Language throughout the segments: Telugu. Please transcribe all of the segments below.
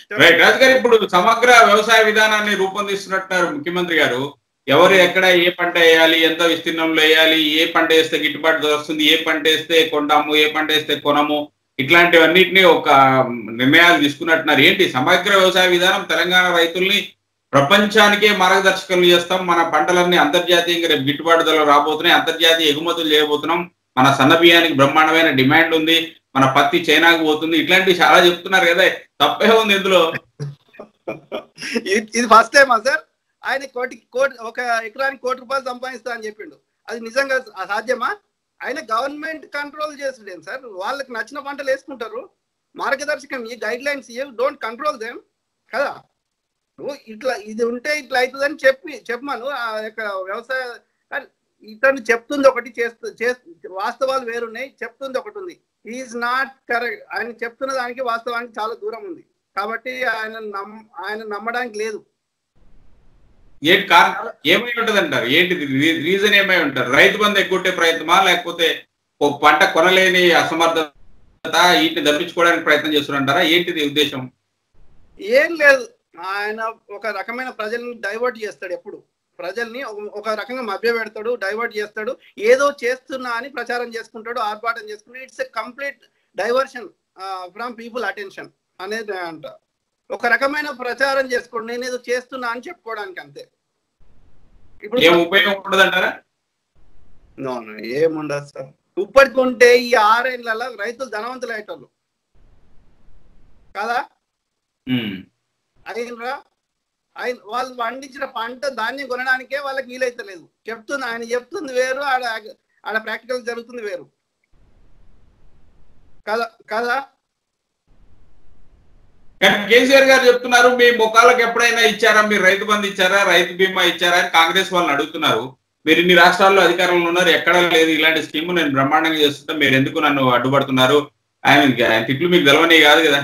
రైట్ రాజు గారు ఇప్పుడు సమగ్ర వ్యవసాయ విధానాన్ని రూపొందిస్తున్నట్టున్నారు ముఖ్యమంత్రి గారు ఎవరు ఎక్కడ ఏ పంట వేయాలి ఎంత విస్తీర్ణంలో వేయాలి ఏ పంట వేస్తే గిట్టుబాటు ధర వస్తుంది ఏ పంట వేస్తే కొంటాము ఏ పంట వేస్తే కొనము ఇట్లాంటివన్నిటిని ఒక నిర్ణయాలు తీసుకున్నట్టున్నారు ఏంటి సమగ్ర వ్యవసాయ విధానం తెలంగాణ రైతుల్ని ప్రపంచానికే మార్గదర్శకలు చేస్తాం మన పంటలన్నీ అంతర్జాతీయంగా రేపు గిట్టుబాటు ధరలు రాబోతున్నాయి అంతర్జాతీయ ఎగుమతులు చేయబోతున్నాం మన సన్న బియ్యానికి బ్రహ్మాండమైన డిమాండ్ ఉంది మన పత్తి చైనాకు పోతుంది ఇట్లాంటివి చాలా చెప్తున్నారు కదా తప్పే ఉంది ఇందులో ఇది- ఇది ఫస్ట్ టైమా సార్ ఆయన కోటి కోటి ఒక ఎకరానికి కోటి రూపాయలు సంపాదిస్తా అని చెప్పిండు అది నిజంగా సా- సాధ్యమా ఆయన గవర్నమెంట్ కంట్రోల్ చేస్తుండే సార్ వాళ్ళకి నచ్చిన పంటలు వేసుకుంటారు మార్గదర్శకం ఈ guide lines don't control them కదా నువ్వు ఇట్లా ఇది ఉంటే ఇట్లా అవుతుందని చెప్పి చెప్పమను ఆ యొక్క వ్యవసాయ కానీ ఇతను చెప్తుంది ఒకటి చేస్తూ చేస్తూ వాస్తవాలు వేరున్నాయి చెప్తుంది ఒకటి ఉంది ఈజ్ నాట్ కరెక్ట్ ఆయన చెప్తున్న దానికి వాస్తవానికి చాలా దూరం ఉంది కాబట్టి ఆయన నమ్ ఆయన నమ్మడానికి లేదు ఏంటి కారణం ఏమై ఉంటది అంటారు ఏంటి రీజన్ ఏమై ఉంటారు రైతు బంధు ఎగ్గొట్టే ప్రయత్నమా లేకపోతే ఓ పంట కొనలేని అసమర్థత వీటిని తప్పించుకోవడానికి ప్రయత్నం చేస్తున్నారంటారా ఏంటిది ఉద్దేశం ఏం లేదు ఆయన ఒక రకమైన ప్రజల్ని డైవర్ట్ చేస్తాడు ఎప్పుడు ప్రజల్ని ఒక- ఒక రకంగా మభ్య పెడతాడు డైవర్ట్ చేస్తాడు ఏదో చేస్తున్నా అని ప్రచారం చేసుకుంటాడు ఆర్భాటం చేసుకుంటాడు it's a complete diversion from people attention అనేది అంట ఒక రకమైన ప్రచారం చేసుకోండి నేను ఏదో చేస్తున్నా అని చెప్పుకోవడానికి అంతే ఇప్పుడు ఏం ఉపయోగం ఉండదు అంటారా నో నో ఏముండదు సార్ ఇప్పటికి ఉంటే ఈ ఆరేళ్లలో రైతులు ధనవంతులు అయ్యేటోళ్ళు కదా అయినరా ఆయన వాళ్ళు పండించిన పంట ధాన్యం కొనడానికే వాళ్ళకి వీలైతలేదు చెప్తుంది ఆయన చెప్తుంది వేరు ఆడ ఆడ ప్రాక్టికల్ జరుగుతుంది వేరు కదా కదా కానీ కేసీఆర్ గారు చెప్తున్నారు మీ ముఖాలకు ఎప్పుడైనా ఇచ్చారా మీరు రైతు బంధు ఇచ్చారా రైతు బీమా ఇచ్చారా అని కాంగ్రెస్ వాళ్ళని అడుగుతున్నారు మీరు ఇన్ని రాష్ట్రాల్లో అధికారంలో ఉన్నారు ఎక్కడా లేదు ఇలాంటి స్కీమ్ నేను బ్రహ్మాండంగా చేస్తుంటే మీరు ఎందుకు నన్ను అడ్డుపడుతున్నారు ఆయన ఆయన తిట్లు మీకు తెలవని కాదు కదా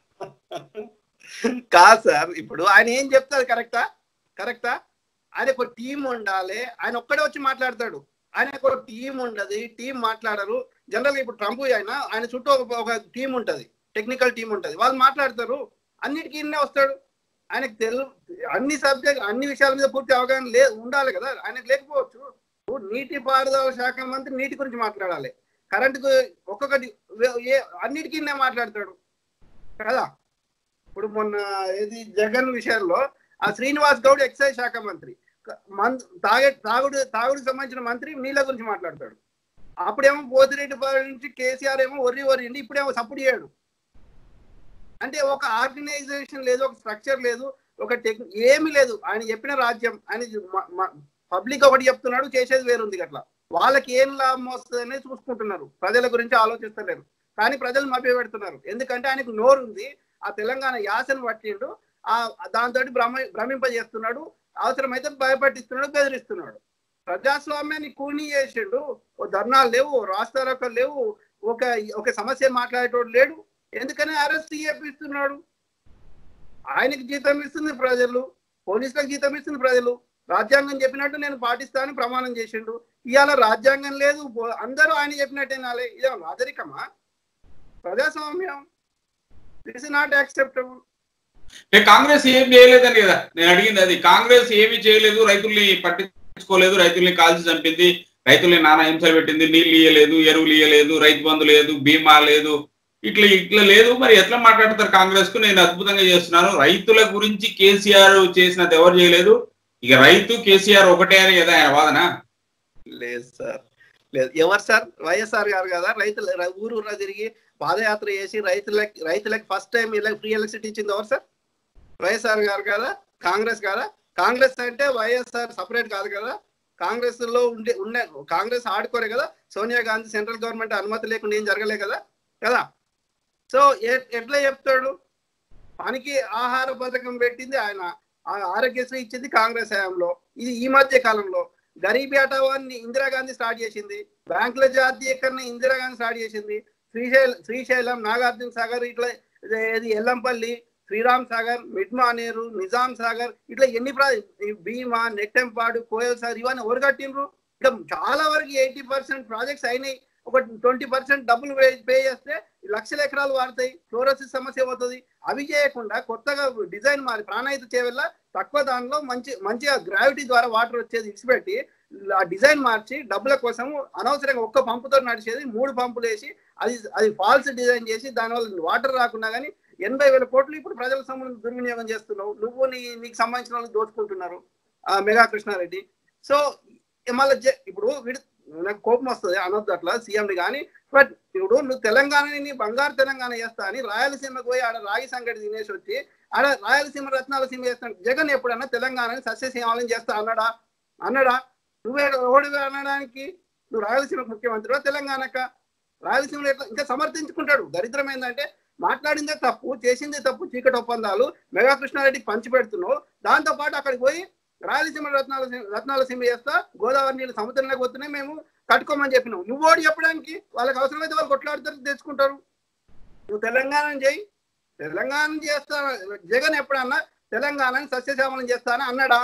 కాదు సార్ ఇప్పుడు ఆయన ఏం చెప్తారు కరెక్టా కరెక్టా ఆయన ఒక టీం ఉండాలి ఆయన ఒక్కడే వచ్చి మాట్లాడతాడు ఆయన ఒక టీం ఉండదు టీం మాట్లాడరు జనరల్ ఇప్పుడు ట్రంప్ అయినా ఆయన చుట్టూ ఒక ఒక టీం ఉంటది టెక్నికల్ టీం ఉంటది వాళ్ళు మాట్లాడతారు అన్నిటికీ ఇన్నే వస్తాడు ఆయనకు తెలు అన్ని సబ్జెక్ట్ అన్ని విషయాల మీద పూర్తి అవగాహన లే ఉండాలి కదా ఆయనకు లేకపోవచ్చు ఇప్పుడు నీటి పారుదల శాఖ మంత్రి నీటి గురించి మాట్లాడాలి కరెంటుకు ఒక్కొక్కటి వే- ఏ అన్నిటికీ ఇన్నే మాట్లాడతాడు కదా ఇప్పుడు మొన్న ఏది జగన్ విషయంలో ఆ శ్రీనివాస్ గౌడ్ ఎక్సైజ్ శాఖ మంత్రి మన్ తాగే తాగుడు తాగుడుకి సంబంధించిన మంత్రి నీళ్ళ గురించి మాట్లాడతాడు అప్పుడేమో పోతిరెడ్డి పాలెం నుంచి కేసీఆర్ ఏమో ఒర్రి ఒర్రిండి ఇప్పుడేమో సపోర్ట్ చేయడు అంటే ఒక ఆర్గనైజేషన్ లేదు ఒక స్ట్రక్చర్ లేదు ఒక టెక్ ఏమీ లేదు ఆయన చెప్పిన రాజ్యం ఆయన పబ్లిక్ ఒకటి చెప్తున్నాడు చేసేది వేరుంది అట్లా వాళ్ళకి ఏం లాభం వస్తుందనే చూసుకుంటున్నారు ప్రజల గురించి ఆలోచిస్తలేరు కానీ ప్రజలు మభ్య పెడుతున్నారు ఎందుకంటే ఆయనకు నోరు ఉంది ఆ తెలంగాణ యాసను పట్టిండు ఆ దాంతో భ్రమ భ్రమింపజేస్తున్నాడు అవసరమైతే భయపట్టిస్తున్నాడు బెదిరిస్తున్నాడు ప్రజాస్వామ్యాన్ని కూని చేసిండు ఓ ధర్నాలు లేవు ఓ రాస్తారోకలు లేవు ఒక ఒక సమస్య మాట్లాడేటోడు లేడు ఎందుకని అరెస్ట్ చేపిస్తున్నాడు ఆయనకి జీతం ఇస్తుంది ప్రజలు పోలీసులకు జీతం ఇస్తుంది ప్రజలు రాజ్యాంగం చెప్పినట్టు నేను పాటిస్తానని ప్రమాణం చేసిండు ఇవాళ రాజ్యాంగం లేదు పో- అందరూ ఆయన చెప్పినట్టే నాలే ఇదే రాజరికమా ప్రజాస్వామ్యం దిస్ నాట్ యాక్సెప్టబుల్ ఏ కాంగ్రెస్ ఏం చేయలేదని కదా నేను అడిగింది అది కాంగ్రెస్ ఏమీ చేయలేదు రైతుల్ని పట్టించుకోలేదు రైతుల్ని కాల్చి చంపింది రైతుల్ని నానా హింసలు పెట్టింది నీళ్లు ఇయ్యలేదు ఎరువులు ఇయ్యలేదు రైతు బంధు లేదు బీమా లేదు ఇట్లా ఇట్లా లేదు మరి ఎట్లా మాట్లాడతారు కాంగ్రెస్ కు నేను అద్భుతంగా చేస్తున్నాను రైతుల గురించి కేసీఆర్ చేసినది ఎవరు చేయలేదు ఇక రైతు కేసీఆర్ ఒకటే అని కదా ఆయన వాదన లేదు సార్ లేదు ఎవరు సార్ వైఎస్ఆర్ గారు కదా రైతులు ర- ఊరు ఊరా తిరిగి పాదయాత్ర చేసి రైతులకి రైతులకి ఫస్ట్ టైం ఇలా ఫ్రీ ఎలక్ట్రిసిటీ ఇచ్చింది ఎవరు సార్ వైఎస్ఆర్ గారు కదా కాంగ్రెస్ కదా కాంగ్రెస్ అంటే వైఎస్ఆర్ సపరేట్ కాదు కదా కాంగ్రెస్ లో ఉండే ఉండే కాంగ్రెస్ ఆడుకోరే కదా సోనియా గాంధీ సెంట్రల్ గవర్నమెంట్ అనుమతి లేకుండా ఏం జరగలే కదా కదా సో ఎ- ఎట్లా చెప్తాడు పనికి ఆహార పథకం పెట్టింది ఆయన ఆ ఆరోగ్యశ్రీ ఇచ్చింది కాంగ్రెస్ హయాంలో ఇది ఈ మధ్య కాలంలో గరీబీ హఠావాన్ని ఇందిరాగాంధీ స్టార్ట్ చేసింది బ్యాంకుల జాతీయకరణ ఇందిరాగాంధీ స్టార్ట్ చేసింది శ్రీశైలం శ్రీశైలం నాగార్జున సాగర్ ఇట్లా ఇది- ఇది ఎల్లంపల్లి శ్రీరామ్ సాగర్ మిడ్మానేరు నిజాం సాగర్ ఇట్లా ఎన్ని ప్రా ఈ భీమా నెట్టెంపాడు కోయల్ సాగర్ ఇవన్నీ ఎవరు కట్టిండ్రు ఇంకా చాలా వరకు ఎయిటీ పర్సెంట్ ప్రాజెక్ట్స్ అయినాయి ఒక ట్వంటీ పర్సెంట్ డబ్బులు పే- పే చేస్తే లక్షల ఎకరాలు వాడతాయి ఫ్లోరోసిస్ సమస్య పోతుంది అవి చేయకుండా కొత్తగా డిజైన్ మారి ప్రాణాయిత చేయవల్ల తక్కువ దానిలో మంచి మంచిగా గ్రావిటీ ద్వారా వాటర్ వచ్చేది ఇచ్చిపెట్టి ఆ డిజైన్ మార్చి డబ్బుల కోసం అనవసరంగా ఒక్క పంపుతో నడిచేది మూడు పంపులు వేసి అది అది ఫాల్స్ డిజైన్ చేసి దానివల్ల వాటర్ రాకుండా కానీ ఎనభై వేల కోట్లు ఇప్పుడు ప్రజల సొమ్మును దుర్వినియోగం చేస్తున్నావు నువ్వు నీ నీకు సంబంధించిన వాళ్ళు దోచుకుంటున్నారు ఆ మెగా కృష్ణారెడ్డి సో మళ్ళీ ఇప్పుడు వీడు నాకు కోపం వస్తుంది అనొద్దు అట్లా సీఎంని కానీ బట్ ఇప్పుడు నువ్వు తెలంగాణని బంగారు తెలంగాణ చేస్తా అని రాయలసీమకు పోయి ఆడ రాగి సంగటి తినేసి వచ్చి ఆడ రాయలసీమ రత్నాలసీమ చేస్తాను జగన్ ఎప్పుడన్నా తెలంగాణని సస్యసీమాలను చేస్తా అన్నాడా అన్నాడా నువ్వే ఓడి అనడానికి నువ్వు రాయలసీమకు ముఖ్యమంత్రివా తెలంగాణక రాయలసీమలో ఎట్లా ఇంకా సమర్థించుకుంటాడు దరిద్రం ఏంటంటే మాట్లాడిందే తప్పు చేసిందే తప్పు చీకటి ఒప్పందాలు మెగా కృష్ణారెడ్డికి పంచి పెడుతున్నావు దాంతో పాటు అక్కడికి పోయి రాయలసీమ రత్నాల రత్నాల సీమ చేస్తా గోదావరి నీళ్ళు సముద్రంలోకి పోతున్నాయి మేము కట్టుకోమని చెప్పినావు నువ్వు ఓడి చెప్పడానికి వాళ్ళకి అవసరమైతే వాళ్ళు కొట్లాడుతారు తెచ్చుకుంటారు నువ్వు తెలంగాణ చేయి తెలంగాణ చేస్తా జగన్ ఎప్పుడన్నా తెలంగాణని సస్యశ్యామలం చేస్తానని అన్నాడా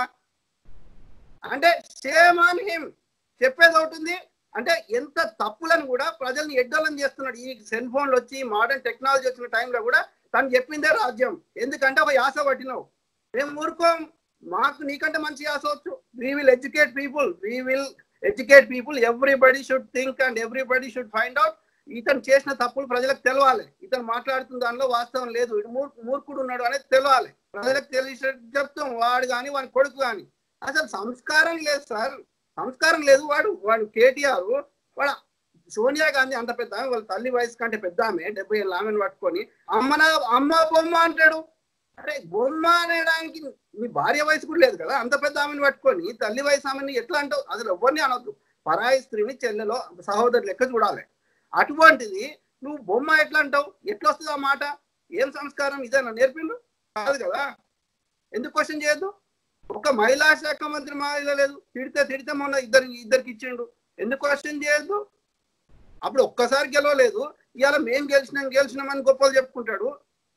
అంటే సేమ్ ఆన్ హిమ్ చెప్పేది ఒకటి ఉంది అంటే ఎంత తప్పులను కూడా ప్రజల్ని ఎడ్డోళ్ళని చేస్తున్నాడు ఈ సెల్ ఫోన్లు వచ్చి మోడర్న్ టెక్నాలజీ వచ్చిన టైంలో కూడా తను చెప్పిందే రాజ్యం ఎందుకంటే ఒక యాస పట్టినావు మేము ఊరుకోం మాకు నీకంటే మంచి యాస వచ్చు we will educate people we will educate people everybody should think and everybody should find out ఇతను చేసిన తప్పులు ప్రజలకు తెలవాలి ఇతను మాట్లాడుతున్న దానిలో వాస్తవం లేదు ఇటు మూర్- మూర్ఖుడు ఉన్నాడు అనేది తెలవాలి ప్రజలకు తెలిసి చెప్తాం వాడు కానీ వాడి కొడుకు కానీ అసలు సంస్కారం లేదు సార్ సంస్కారం లేదు వాడు వాడు కేటీఆర్ వాడు సోనియా గాంధీ అంత పెద్ద ఆమె, వాళ్ళ తల్లి వయసు కంటే పెద్ద ఆమె డెబ్బై ఏళ్ళ ఆమెను పట్టుకొని అమ్మ నా అమ్మ బొమ్మ అంటాడు అరే బొమ్మ అనడానికి నీ భార్య వయసు కూడా లేదు కదా అంత పెద్ద ఆమెను పట్టుకొని తల్లి వయసు ఆమెని ఎట్లా అంటావు అసలు ఎవరిని అనొద్దు పరాయి స్త్రీని చెల్లెలో సహోదరు లెక్క చూడాలి అటువంటిది నువ్వు బొమ్మ ఎట్లా అంటావు ఎట్లా వస్తుంది ఆ మాట ఏం సంస్కారం ఇదేనా నేర్పిండు కాదు కదా ఎందుకు క్వశ్చన్ చేయొద్దు ఒక మహిళా శాఖ మంత్రి మహిళ లేదు తిడితే తిడితే మొన్న ఇద్దరు ఇద్దరికి ఇచ్చిండు ఎందుకు క్వశ్చన్ చేయొద్దు అప్పుడు ఒక్కసారి గెలవలేదు ఇవాళ మేం గెలిచినాం గెలిచినాం అని గొప్పలు చెప్పుకుంటాడు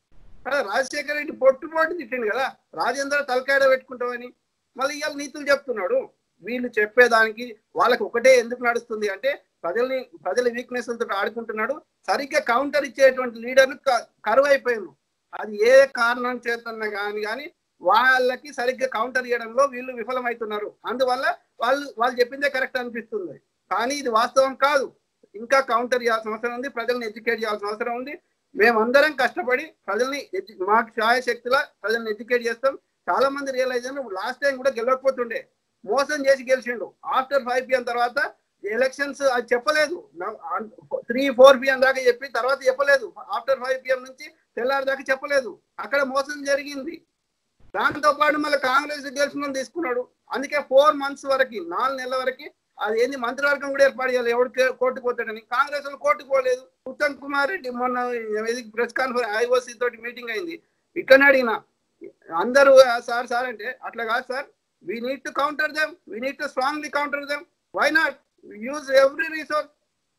అలా రాజశేఖర రెడ్డి పొట్టు పొట్టు తిట్టిండు కదా రాజేంద్ర తలకాడ పెట్టుకుంటామని మళ్ళీ ఇవాళ నీతులు చెప్తున్నాడు వీళ్ళు చెప్పేదానికి వాళ్ళకి ఒకటే ఎందుకు నడుస్తుంది అంటే ప్రజల్ని ప్రజల వీక్నెస్ తో ఆడుకుంటున్నాడు సరిగ్గా కౌంటర్ ఇచ్చేటువంటి లీడర్లు కరువు అయిపోయారు అది ఏ కారణం చేతన్న కానీ కానీ వాళ్ళకి సరిగ్గా కౌంటర్ ఇవ్వడంలో వీళ్ళు విఫలమవుతున్నారు అందువల్ల వాళ్ళు వాళ్ళు చెప్పిందే కరెక్ట్ అనిపిస్తుంది కానీ ఇది వాస్తవం కాదు ఇంకా కౌంటర్ చేయాల్సిన అవసరం ఉంది ప్రజల్ని ఎడ్యుకేట్ చేయాల్సిన అవసరం ఉంది మేమందరం కష్టపడి ప్రజల్ని ఎడ్యు- మాకు శాయశక్తిలో ప్రజల్ని ఎడ్యుకేట్ చేస్తాం చాలా మంది రియలైజ్ అయిన లాస్ట్ టైం కూడా గెలవకపోతుండే మోసం చేసి గెలిచిండు ఆఫ్టర్ ఫైవ్ పిఎం తర్వాత ఎలక్షన్స్ అది చెప్పలేదు త్రీ ఫోర్ పిఎం దాకా చెప్పి తర్వాత చెప్పలేదు ఆఫ్టర్ ఫైవ్ పిఎం నుంచి తెల్లారి దాకా చెప్పలేదు అక్కడ మోసం జరిగింది దాంతో పాటు మళ్ళీ కాంగ్రెస్ గెలిచిన తీసుకున్నాడు అందుకే ఫోర్ మంత్స్ వరకు నాలుగు నెలల వరకు అది ఏంది మంత్రివర్గం కూడా ఏర్పాటు చేయాలి ఎవడు కే- కోర్టుకు పోతాడని కాంగ్రెస్ వాళ్ళు కోర్టుకు పోలేదు ఉత్తమ్ కుమార్ రెడ్డి మొన్న ప్రెస్ కాన్ఫరెన్స్ ఐఓసి తోటి మీటింగ్ అయింది ఇట్లనే అడిగిన అందరూ "ఆ, సార్ సార్ అంటే అట్లా కాదు sir we need to counter them we need to strongly counter them why not use every resource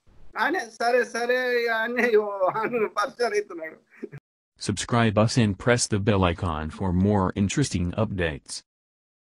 ఆయన సరే సరే అని పరిచయం అవుతున్నాడు Subscribe us and press the bell icon for more interesting updates.